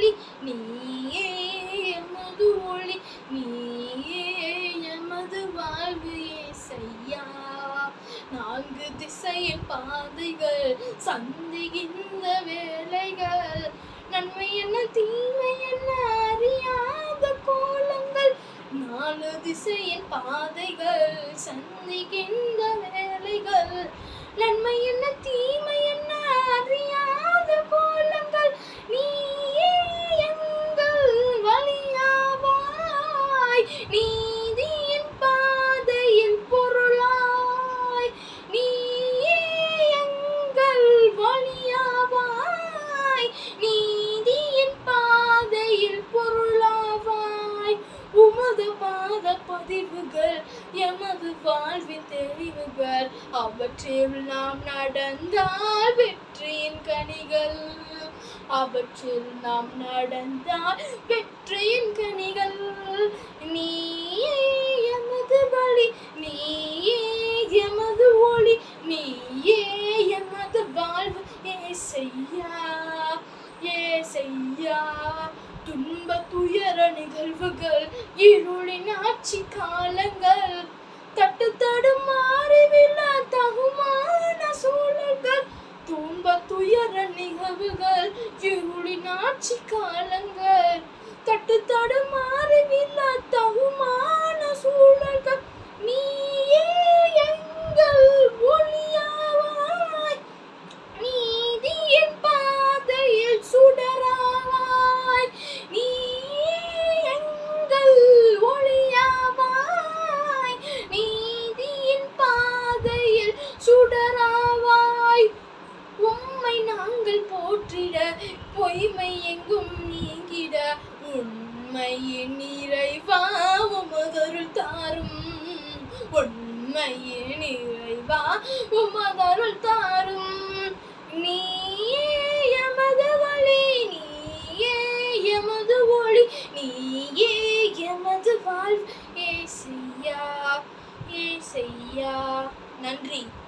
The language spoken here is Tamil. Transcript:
வழி நீயே எமது ஒளி நீயே எமது வாழ்வு ஏசையா நான்கு திசையில் பாதைகள் சந்திகின்ற வேலைகள் நன்மை என்ன தீமை என்ன அறியாத கோலங்கள் நாலு திசையின் பாதைகள் சந்திக்கின்ற வேலைகள் நன்மை என்ன தீமை என்ன அறியாத கோலங்கள் நீயே எங்கள் வழியாவாய் நீதியின் பாதையில் பொருளாய் நீயே எங்கள் வழியாவாய் நீதியின் பாதையில் பொருளாவாய் உமது பாத பதிவுகள் எமது வாழ்வின் தெரிவுகள் அவற்றில் நாம் நடந்தால் வெற்றியின் கனிகள் அவற்றில் நாம் நடந்தால் வெற்றியின் கனிகள் நீயே எமது வழி நீயே எமது ஒளி நீயே எமது வாழ்வு ஏசையா ஏசையா துன்ப துயர நிகழ்வுகள் இருளின் ஆட்சி காலங்கள் தட்டு தடுமாறி விழ தகுமான சூழல்கள் துன்ப துயர நிகழ்வுகள் இருளின் ஆட்சி காலங்கள் தட்டு தடுமாறி விழ தகுமான சூழல்கள் நீயே எங்கள் ஒளியாவாய் நீதியின் பாதையில் சுடராவாய் நீயே எங்கள் ஒளியாவாய் நீதியின் பாதையில் சுடராவாய் உம்மை நாங்கள் போற்றிட பொய்மை எங்கும் நீங்கிட உண்மையின் நிறைவா உமதருள் தாரும் உண்மையின் நிறைவா உமதருள் தாரும் நீயே எமது வழி நீயே எமது ஒளி நீயே எமது வாழ்வு ஏசையா ஏசையா நன்றி